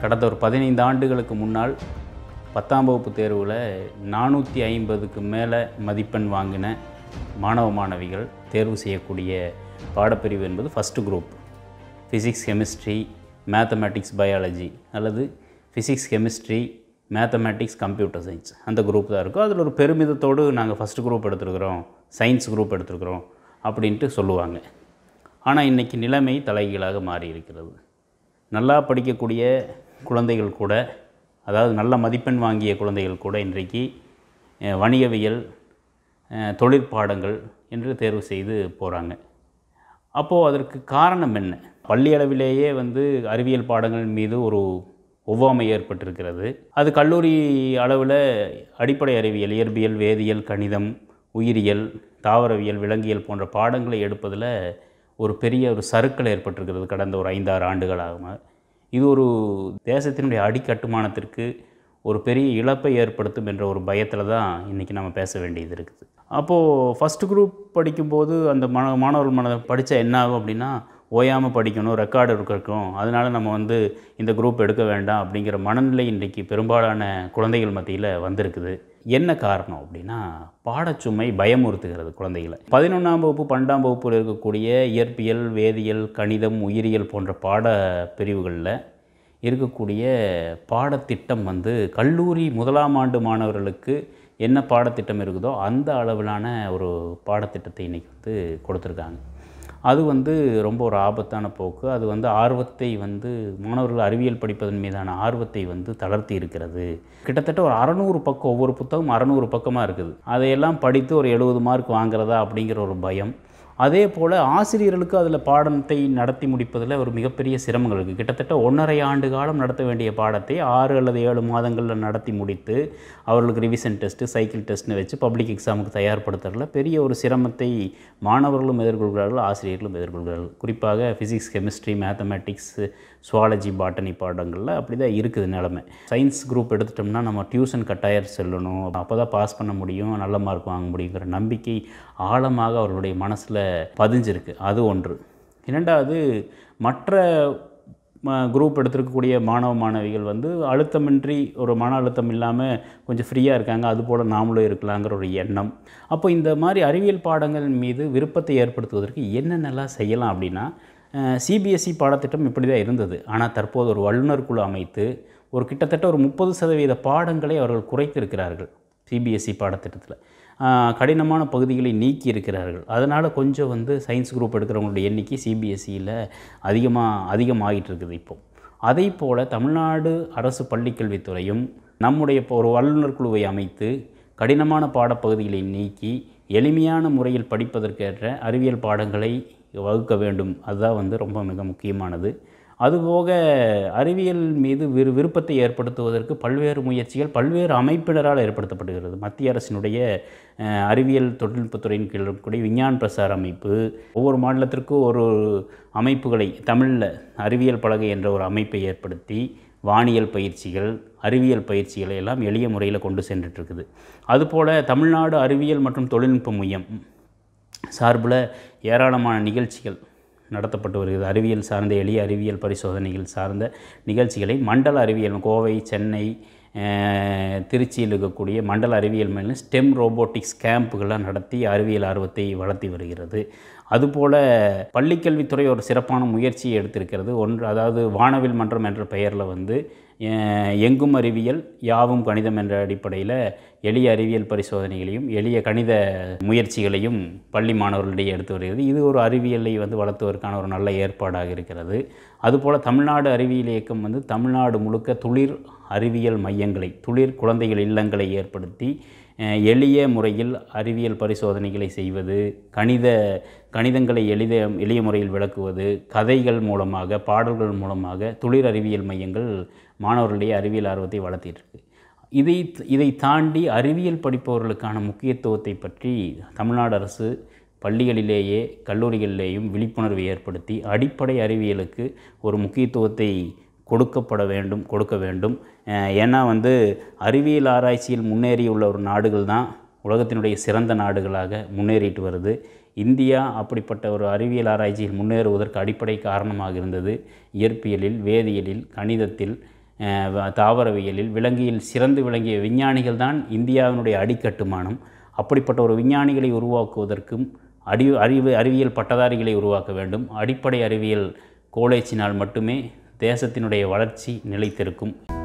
கடந்த ஒரு பதினைந்து ஆண்டுகளுக்கு முன்னால் பத்தாம் வகுப்பு தேர்வில் நானூற்றி ஐம்பதுக்கு மேலே மதிப்பெண் வாங்கின மாணவ மாணவிகள் தேர்வு செய்யக்கூடிய பாடப்பிரிவு என்பது first group physics chemistry mathematics biology அல்லது physics chemistry mathematics computer science அந்த குரூப் தான் இருக்கும் அதில் ஒரு பெருமிதத்தோடு நாங்கள் ஃபஸ்ட்டு குரூப் எடுத்துருக்குறோம் சயின்ஸ் குரூப் எடுத்துருக்குறோம் அப்படின்ட்டு சொல்லுவாங்க ஆனால் இன்றைக்கி நிலைமை தலைகீழாக மாறி இருக்கிறது நல்லா படிக்கக்கூடிய குழந்தைகள் கூட அதாவது நல்ல மதிப்பெண் வாங்கிய குழந்தைகள் கூட இன்றைக்கு அஹ், வணிகவியல் அஹ், தொழிற்பாடங்கள் என்று தேர்வு செய்து போகிறாங்க அப்போது அதற்கு காரணம் என்ன பள்ளி அளவிலேயே வந்து அறிவியல் பாடங்கள் மீது ஒரு ஒவ்வாமை ஏற்பட்டிருக்கிறது அது கல்லூரி அளவில் அடிப்படை அறிவியல் இயற்பியல் வேதியியல் கணிதம் உயிரியல் தாவரவியல் விலங்கியல் போன்ற பாடங்களை எடுப்பதில் ஒரு பெரிய ஒரு சறுக்கல் ஏற்பட்டிருக்கிறது கடந்த ஒரு ஐந்தாறு ஆண்டுகளாக இது ஒரு தேசத்தினுடைய அடிக்கட்டுமானத்திற்கு ஒரு பெரிய இழப்பை ஏற்படுத்தும் என்ற ஒரு பயத்தில் தான் இன்றைக்கி நம்ம பேச வேண்டியது இருக்குது அப்போது ஃபஸ்ட்டு குரூப் படிக்கும்போது அந்த மாணவ மாணவர்கள் மன படித்தா என்ன ஆகும் அப்படின்னா ஓயாமல் படிக்கணும் ரெக்கார்டு இருக்கணும் அதனால் நம்ம வந்து இந்த குரூப் எடுக்க வேண்டாம் அப்படிங்கிற மனநிலை இன்றைக்கு பெரும்பாலான குழந்தைகள் மத்தியில் வந்திருக்குது என்ன காரணம் அப்படின்னா பாடச்சுமை பயமுறுத்துகிறது குழந்தைகளை பதினொன்றாம் வகுப்பு பன்னெண்டாம் வகுப்பில் இருக்கக்கூடிய இயற்பியல் வேதியியல் கணிதம் உயிரியல் போன்ற பாட பிரிவுகளில் இருக்கக்கூடிய பாடத்திட்டம் வந்து கல்லூரி முதலாம் ஆண்டு மாணவர்களுக்கு என்ன பாடத்திட்டம் இருக்குதோ அந்த அளவிலான ஒரு பாடத்திட்டத்தை இன்றைக்கி வந்து கொடுத்துருக்காங்க அது வந்து ரொம்ப ஒரு ஆபத்தான போக்கு அது வந்து ஆர்வத்தை வந்து மாணவர்கள் அறிவியல் படிப்பதன் மீதான ஆர்வத்தை வந்து தளர்த்தி இருக்கிறது கிட்டத்தட்ட ஒரு அறநூறு பக்கம் ஒவ்வொரு புத்தகம் அறநூறு பக்கமாக இருக்குது அதையெல்லாம் படித்து ஒரு எழுபது மார்க் வாங்குறதா அப்படிங்கிற ஒரு பயம் அதே போல் ஆசிரியர்களுக்கு அதில் பாடத்தை நடத்தி முடிப்பதில் ஒரு மிகப்பெரிய சிரமங்கள் இருக்குது கிட்டத்தட்ட ஒன்றரை ஆண்டு காலம் நடத்த வேண்டிய பாடத்தை ஆறு அல்லது ஏழு மாதங்களில் நடத்தி முடித்து அவர்களுக்கு ரிவிஷன் டெஸ்ட்டு சைக்கிள் டெஸ்ட்னு வச்சு பப்ளிக் எக்ஸாமுக்கு தயார்படுத்துறதுல பெரிய ஒரு சிரமத்தை மாணவர்களும் எதிர்கொள்கிறார்கள் ஆசிரியர்களும் எதிர்கொள்கிறார்கள் குறிப்பாக physics chemistry mathematics zoology botany பாடங்களில் அப்படி தான் இருக்குது நிலமை சயின்ஸ் குரூப் எடுத்துட்டோம்னா நம்ம டியூஷன் கட்டாயம் செல்லணும் அப்போ தான் பாஸ் பண்ண முடியும் நல்ல மார்க் வாங்க முடியுங்கிற நம்பிக்கை ஆழமாக அவர்களுடைய மனசில் பதிஞ்சிருக்கு அது ஒன்று இரண்டாவது மற்ற குரூப் எடுத்திருக்கக்கூடிய மாணவ மாணவிகள் வந்து அழுத்தமின்றி ஒரு மன அழுத்தம் இல்லாமல் கொஞ்சம் ஃப்ரீயாக இருக்காங்க அதுபோல் நாமளும் இருக்கலாங்கிற ஒரு எண்ணம் அப்போ இந்த மாதிரி அறிவியல் பாடங்கள் மீது விருப்பத்தை ஏற்படுத்துவதற்கு என்னென்னலாம் செய்யலாம் அப்படின்னா சிபிஎஸ்சி பாடத்திட்டம் இப்படி தான் இருந்தது ஆனால் தற்போது ஒரு வல்லுநர் குழு அமைத்து ஒரு கிட்டத்தட்ட ஒரு முப்பது சதவீத பாடங்களை அவர்கள் குறைத்திருக்கிறார்கள் சிபிஎஸ்சி பாடத்திட்டத்தில் ஆஹ், கடினமான பகுதிகளை நீக்கி இருக்கிறார்கள் அதனால் கொஞ்சம் வந்து சயின்ஸ் குரூப் எடுக்கிறவங்களுடைய எண்ணிக்கை சிபிஎஸ்சியில் அதிகமாக அதிகமாகிட்டு இருக்குது இப்போ அதே போல் தமிழ்நாடு அரசு பள்ளிக்கல்வித்துறையும் நம்முடைய இப்போ ஒரு வல்லுநர் குழுவை அமைத்து கடினமான பாடப்பகுதிகளை நீக்கி எளிமையான முறையில் படிப்பதற்கேற்ற அறிவியல் பாடங்களை வகுக்க வேண்டும் அதுதான் வந்து ரொம்ப மிக முக்கியமானது அதுபோக அறிவியல் மீது விரு விருப்பத்தை ஏற்படுத்துவதற்கு பல்வேறு முயற்சிகள் பல்வேறு அமைப்பினரால் ஏற்படுத்தப்படுகிறது மத்திய அரசினுடைய அஹ், அறிவியல் தொழில்நுட்பத்துறையின் கீழ் இருக்கக்கூடிய விஞ்ஞான் பிரசார் அமைப்பு ஒவ்வொரு மாநிலத்திற்கும் ஒரு அமைப்புகளை தமிழில் அறிவியல் பலகை என்ற ஒரு அமைப்பை ஏற்படுத்தி வானியல் பயிற்சிகள் அறிவியல் பயிற்சிகளை எல்லாம் எளிய முறையில் கொண்டு சென்றுட்டுருக்குது அதுபோல் தமிழ்நாடு அறிவியல் மற்றும் தொழில்நுட்ப மையம் சார்பில் ஏராளமான நிகழ்ச்சிகள் நடத்தப்பட்டு வருகிறது அறிவியல் சார்ந்த எளிய அறிவியல் பரிசோதனைகள் சார்ந்த நிகழ்ச்சிகளை மண்டல அறிவியல் கோவை சென்னை அஹ், திருச்சியில் இருக்கக்கூடிய மண்டல அறிவியல் மையம் ஸ்டெம் ரோபோட்டிக்ஸ் கேம்புகள்லாம் நடத்தி அறிவியல் ஆர்வத்தை வளர்த்தி வருகிறது அதுபோல் பள்ளிக்கல்வித்துறை ஒரு சிறப்பான முயற்சியை எடுத்திருக்கிறது ஒன்று அதாவது வானவில் மன்றம் என்ற பெயரில் வந்து அஹ், எங்கும் அறிவியல் யாவும் கணிதம் என்ற அடிப்படையில் எளிய அறிவியல் பரிசோதனைகளையும் எளிய கணித முயற்சிகளையும் பள்ளி மாணவர்களிடையே எடுத்து வருகிறது இது ஒரு அறிவியலை வந்து வளர்த்துவதற்கான ஒரு நல்ல ஏற்பாடாக இருக்கிறது அதுபோல் தமிழ்நாடு அறிவியல் இயக்கம் வந்து தமிழ்நாடு முழுக்க துளிர் அறிவியல் மையங்களை துளிர் குழந்தைகள் இல்லங்களை ஏற்படுத்தி அஹ், எளிய முறையில் அறிவியல் பரிசோதனைகளை செய்வது கணித கணிதங்களை எளித எளிய முறையில் விளக்குவது கதைகள் மூலமாக பாடல்கள் மூலமாக துளிர் அறிவியல் மையங்கள் மாணவர்களுடைய அறிவியல் ஆர்வத்தை வளர்த்திட்டு இருக்கு இதை இதை தாண்டி அறிவியல் படிப்பவர்களுக்கான முக்கியத்துவத்தை பற்றி தமிழ்நாடு அரசு பள்ளிகளிலேயே கல்லூரிகளிலேயும் விழிப்புணர்வை ஏற்படுத்தி அடிப்படை அறிவியலுக்கு ஒரு முக்கியத்துவத்தை கொடுக்கப்பட வேண்டும் கொடுக்க வேண்டும் அஹ் ஏன்னா வந்து அறிவியல் ஆராய்ச்சியில் முன்னேறியுள்ள ஒரு நாடுகள் தான் உலகத்தினுடைய சிறந்த நாடுகளாக முன்னேறிட்டு வருது இந்தியா அப்படிப்பட்ட ஒரு அறிவியல் ஆராய்ச்சியில் முன்னேறுவதற்கு அடிப்படை காரணமாக இருந்தது இயற்பியலில் வேதியியலில் கணிதத்தில் அஹ், வ- தாவரவியலில் விலங்கியல் சிறந்து விளங்கிய விஞ்ஞானிகள் தான் இந்தியாவினுடைய அடிக்கட்டுமானம் அப்படிப்பட்ட ஒரு விஞ்ஞானிகளை உருவாக்குவதற்கும் அடி அறிவு அறிவியல் பட்டதாரிகளை உருவாக்க வேண்டும் அடிப்படை அறிவியல் கோலேஜினால் மட்டுமே தேசத்தினுடைய வளர்ச்சி நிலைத்திருக்கும்